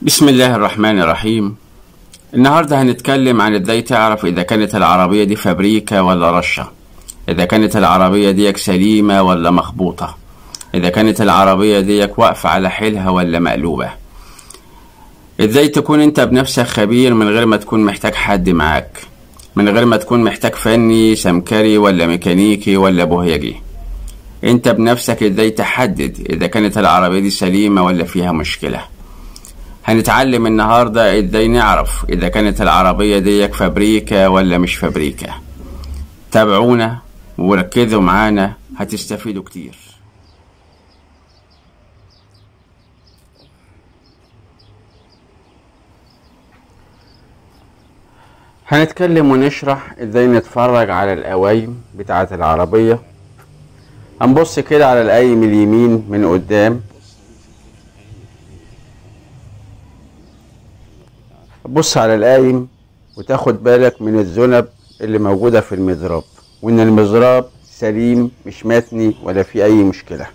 بسم الله الرحمن الرحيم النهاردة هنتكلم عن ازاي تعرف اذا كانت العربية دي فابريكا ولا رشة اذا كانت العربية ديك سليمة ولا مخبوطة اذا كانت العربية ديك واقفة على حيلها ولا مقلوبة ازاي تكون انت بنفسك خبير من غير ما تكون محتاج حد معاك من غير ما تكون محتاج فني سمكري ولا ميكانيكي ولا بوهيجي انت بنفسك ازاي تحدد اذا كانت العربية دي سليمة ولا فيها مشكلة هنتعلم النهاردة ازاي نعرف اذا كانت العربية ديك فابريكا ولا مش فابريكا تابعونا وركزوا معانا هتستفيدوا كتير هنتكلم ونشرح ازاي نتفرج على القوايم بتاعة العربية هنبص كده على القايم اليمين من قدام بص على القايم وتاخد بالك من الذنب اللي موجودة في المضراب وان المضراب سليم مش متني ولا فيه اي مشكلة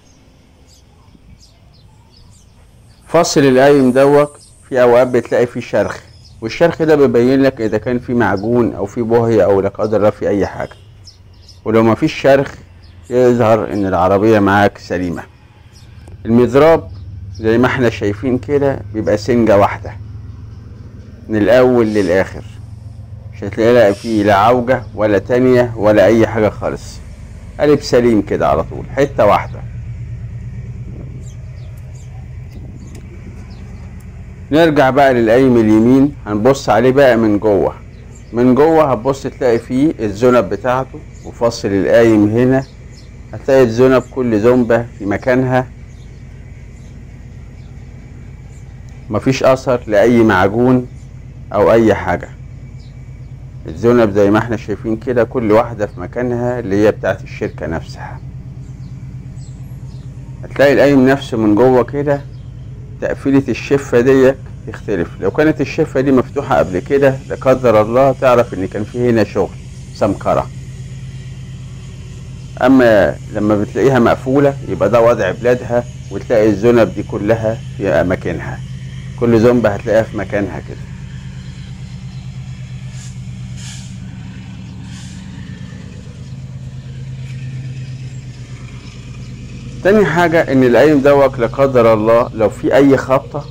فصل القايم دوت في اوقات بتلاقي فيه شرخ والشرخ ده بيبين لك اذا كان في معجون او في بوهية او لا قدر الله في اي حاجة ولو ما فيش شرخ يظهر ان العربية معاك سليمة المضراب زي ما احنا شايفين كده بيبقى سنجة واحدة من الاول للاخر مش هتلاقي لا فيه لا عوجة ولا تانية ولا اي حاجة خالص قلب سليم كده على طول حتة واحدة نرجع بقى للقايم اليمين هنبص عليه بقى من جوه من جوه هتبص تلاقي فيه الذنب بتاعته وفصل القايم هنا هتلاقي الذنب كل زنبة في مكانها مفيش اثر لاي معجون او اي حاجة الذنب زي ما احنا شايفين كده كل واحدة في مكانها اللي هي بتاعت الشركة نفسها هتلاقي القايم نفسه من جوه كده تقفيلة الشفة ديت تختلف لو كانت الشفة دي مفتوحة قبل كده لا قدر الله تعرف ان كان في هنا شغل سمكرة اما لما بتلاقيها مقفولة يبقى ده وضع بلادها وتلاقي الذنب دي كلها في اماكنها كل ذنبة هتلاقيها في مكانها كده تاني حاجة ان القايم دوت لا قدر الله لو في اي خبطة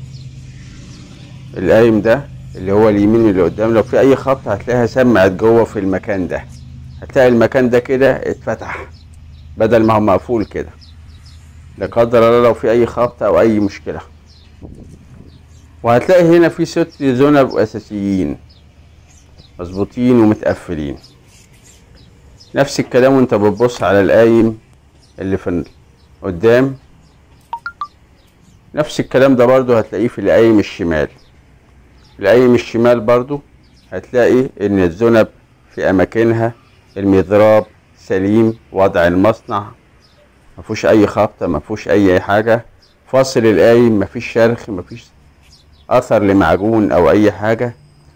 القايم ده اللي هو اليمين اللي قدام لو في اي خبطة هتلاقيها سمعت جوه في المكان ده هتلاقي المكان ده كده اتفتح بدل ما هو مقفول كده لا قدر الله لو في اي خبطة او اي مشكلة وهتلاقي هنا في ست ذنب اساسيين مظبوطين ومتقفلين نفس الكلام وانت بتبص على القايم اللي في قدام نفس الكلام ده برضو هتلاقيه في القايم الشمال القايم الشمال برضو هتلاقي ان الذنب في اماكنها المضراب سليم وضع المصنع مفيهوش اي خبطه مفيهوش اي حاجه فاصل القايم مفيش شرخ مفيش اثر لمعجون او اي حاجه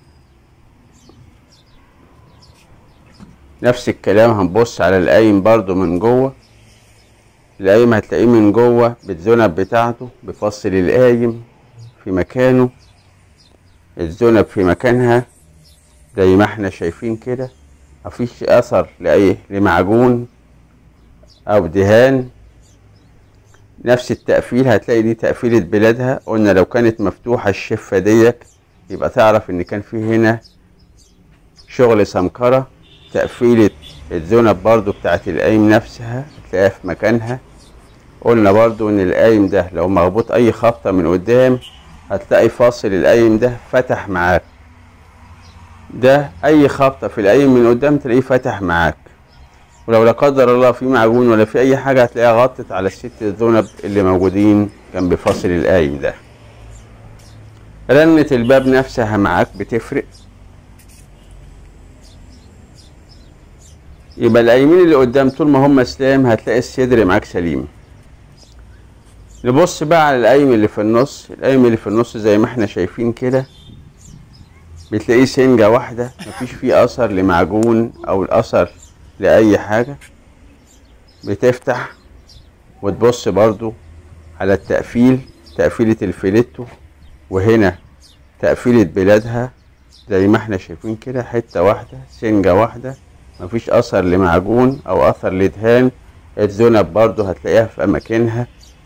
نفس الكلام هنبص على القايم برضو من جوه القايم هتلاقيه من جوه بالذنب بتاعته بفصل القايم في مكانه الذنب في مكانها زي ما احنا شايفين كده مفيش اثر لاي لمعجون او دهان نفس التقفيل هتلاقي دي تقفيلة بلادها قلنا لو كانت مفتوحة الشفة ديت يبقى تعرف ان كان في هنا شغل سمكرة تقفيلة الذنب برضو بتاعت القايم نفسها هتلاقيها في مكانها قلنا برضو ان القايم ده لو مربوط اي خبطة من قدام هتلاقي فاصل القايم ده فتح معاك ده اي خبطة في القايم من قدام تلاقيه فتح معاك ولو لا قدر الله في معجون ولا في اي حاجة هتلاقيها غطت على الست الذنب اللي موجودين جنب فاصل القايم ده رنة الباب نفسها معاك بتفرق يبقى القايمين اللي قدام طول ما هم اسلام هتلاقي الصدر معاك سليم نبص بقى على القايم اللي في النص القايم اللي في النص زي ما احنا شايفين كده بتلاقيه سنجة واحدة مفيش فيه أثر لمعجون أو الأثر لأي حاجة بتفتح وتبص برضو على التقفيل تقفيلة الفيليتو وهنا تقفيلة بلادها زي ما احنا شايفين كده حتة واحدة سنجة واحدة مفيش أثر لمعجون أو أثر لدهان الذنب برضو هتلاقيها في أماكنها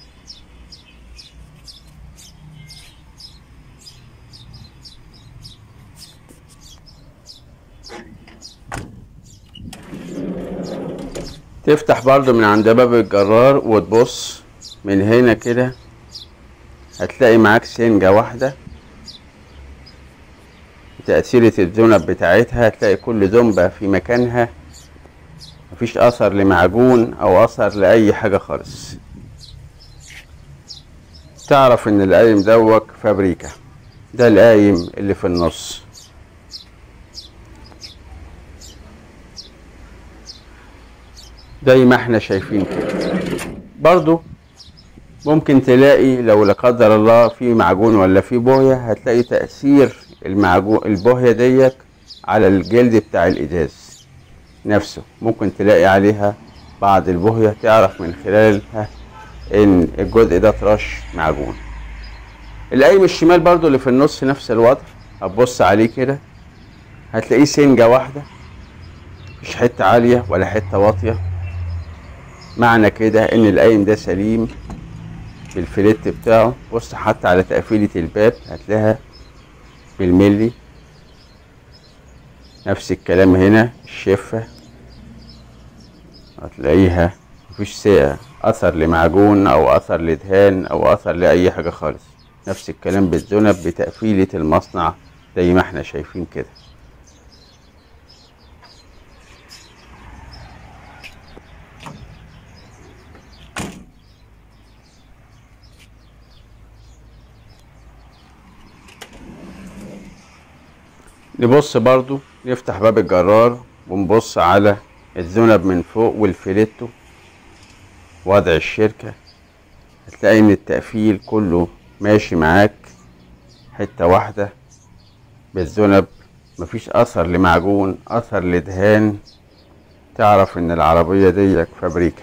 تفتح برضو من عند باب الجرار وتبص من هنا كده هتلاقي معاك سنجة واحدة تأثيرة الذنب بتاعتها هتلاقي كل ذنبة في مكانها مفيش أثر لمعجون أو أثر لأي حاجة خالص تعرف إن القايم دوك فابريكا ده القايم اللي في النص زي ما احنا شايفين كده برضو ممكن تلاقي لو لا قدر الله في معجون ولا في بوهية هتلاقي تأثير المعجون البوهية ديت على الجلد بتاع الإزاز نفسه ممكن تلاقي عليها بعض البوهية تعرف من خلالها إن الجزء ده ترش معجون القايم الشمال برضو اللي في النص نفس الوضع هتبص عليه كده هتلاقيه سنجة واحدة مش حتة عالية ولا حتة واطية معنى كده ان القايم ده سليم بالفليت بتاعه بص حتى على تقفيلة الباب هتلاقيها بالملي نفس الكلام هنا الشفة هتلاقيها مفيش ساعة أثر لمعجون أو أثر لدهان أو أثر لأي حاجة خالص نفس الكلام بالذنب بتقفيلة المصنع زي ما احنا شايفين كده نبص برضو نفتح باب الجرار ونبص على الذنب من فوق والفيليتو وضع الشركة هتلاقي ان التقفيل كله ماشي معاك حتة واحدة بالذنب مفيش اثر لمعجون اثر لدهان تعرف ان العربية ديك فابريكا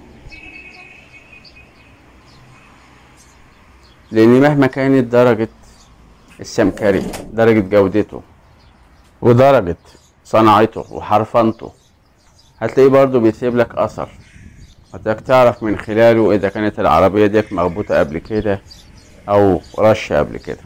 لان مهما كانت درجة السمكري درجة جودته ودرجة صناعته وحرفنته هتلاقيه برضو بيسيب لك أثر هتلاقيك تعرف من خلاله إذا كانت العربية ديك مغبوطة قبل كده أو رشة قبل كده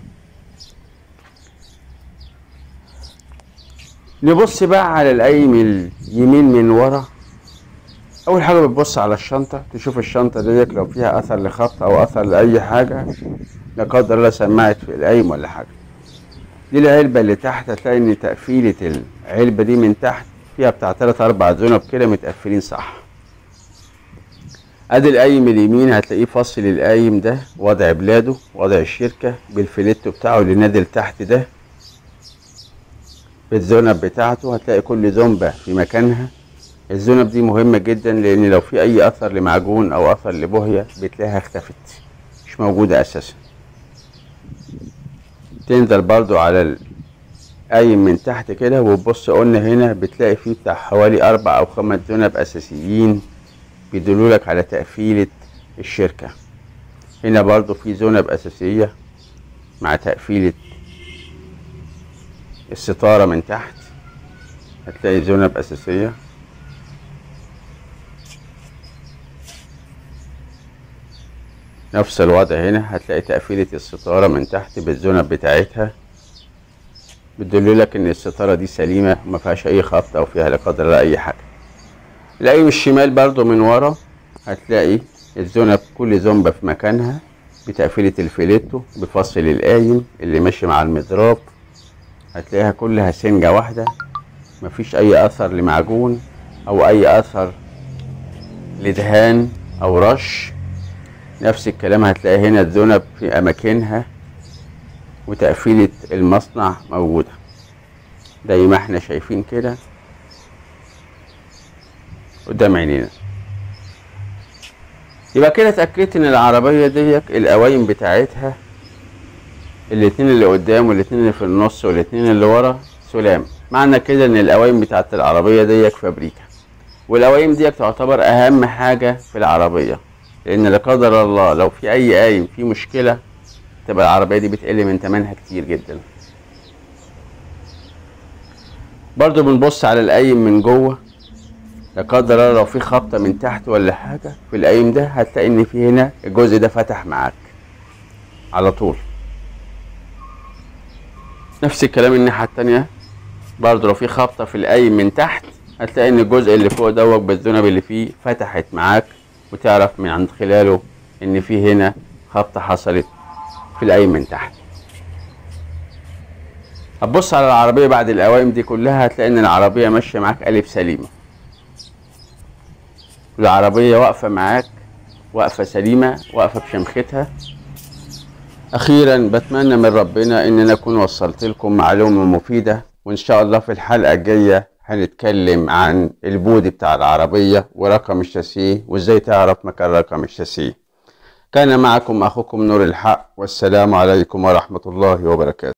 نبص بقى على القايم اليمين من ورا أول حاجة بتبص على الشنطة تشوف الشنطة ديك لو فيها أثر لخط أو أثر لأي حاجة لا قدر الله سمعت في القايم ولا حاجة دي العلبة اللي تحت هتلاقي ان تقفيلة العلبة دي من تحت فيها بتاع تلات اربع ذنب كده متقفلين صح ادي القايم اليمين هتلاقيه فصل القايم ده وضع بلاده وضع الشركة بالفليتو بتاعه اللي نازل تحت ده بالذنب بتاعته هتلاقي كل ذنبة في مكانها الذنب دي مهمة جدا لان لو في اي اثر لمعجون او اثر لبوهية بتلاقيها اختفت مش موجودة اساسا تنزل برضو على القايم من تحت كده وتبص قلنا هنا بتلاقي فيه بتاع حوالي أربع أو خمس ذنب أساسيين بيدلولك على تقفيلة الشركة هنا برضو في ذنب أساسية مع تقفيلة الستارة من تحت هتلاقي ذنب أساسية نفس الوضع هنا هتلاقي تقفيلة الستارة من تحت بالذنب بتاعتها بتدللك ان الستارة دي سليمة ما فيهاش اي خبط او فيها لا قدر الله اي حاجة القايم الشمال برضو من ورا هتلاقي الذنب كل ذنبة في مكانها بتقفيلة الفيليتو بفصل القايم اللي ماشي مع المضراب هتلاقيها كلها سنجة واحدة مفيش اي اثر لمعجون او اي اثر لدهان او رش نفس الكلام هتلاقي هنا الذنب في اماكنها وتقفيلة المصنع موجودة زي ما احنا شايفين كده قدام عينينا يبقى كده اتأكدت ان العربية ديك القوايم بتاعتها الاتنين اللي قدام والاتنين اللي في النص والاتنين اللي ورا سلام معنى كده ان القوايم بتاعت العربية ديك فابريكا والقوايم ديك تعتبر اهم حاجة في العربية لان لا قدر الله لو في اي قايم فيه مشكلة هتبقى العربية دي بتقل من تمنها كتير جدا برضو بنبص على القايم من جوه لا قدر الله لو في خبطة من تحت ولا حاجة في القايم ده هتلاقي ان في هنا الجزء ده فتح معاك على طول نفس الكلام الناحية التانية برضو لو في خبطة في القايم من تحت هتلاقي ان الجزء اللي فوق دوت بالذنب اللي فيه فتحت معاك وتعرف من عند خلاله ان في هنا خبطة حصلت في القايم من تحت هتبص على العربية بعد القوائم دي كلها هتلاقي ان العربية ماشية معاك قالب سليمة العربية واقفة معاك واقفة سليمة واقفة بشمختها أخيرا بتمنى من ربنا إن أنا أكون وصلت لكم معلومة مفيدة وإن شاء الله في الحلقة الجاية هنتكلم عن البودي بتاع العربية ورقم الشاسيه وإزاي تعرف مكان رقم الشاسيه كان معكم أخوكم نور الحق والسلام عليكم ورحمة الله وبركاته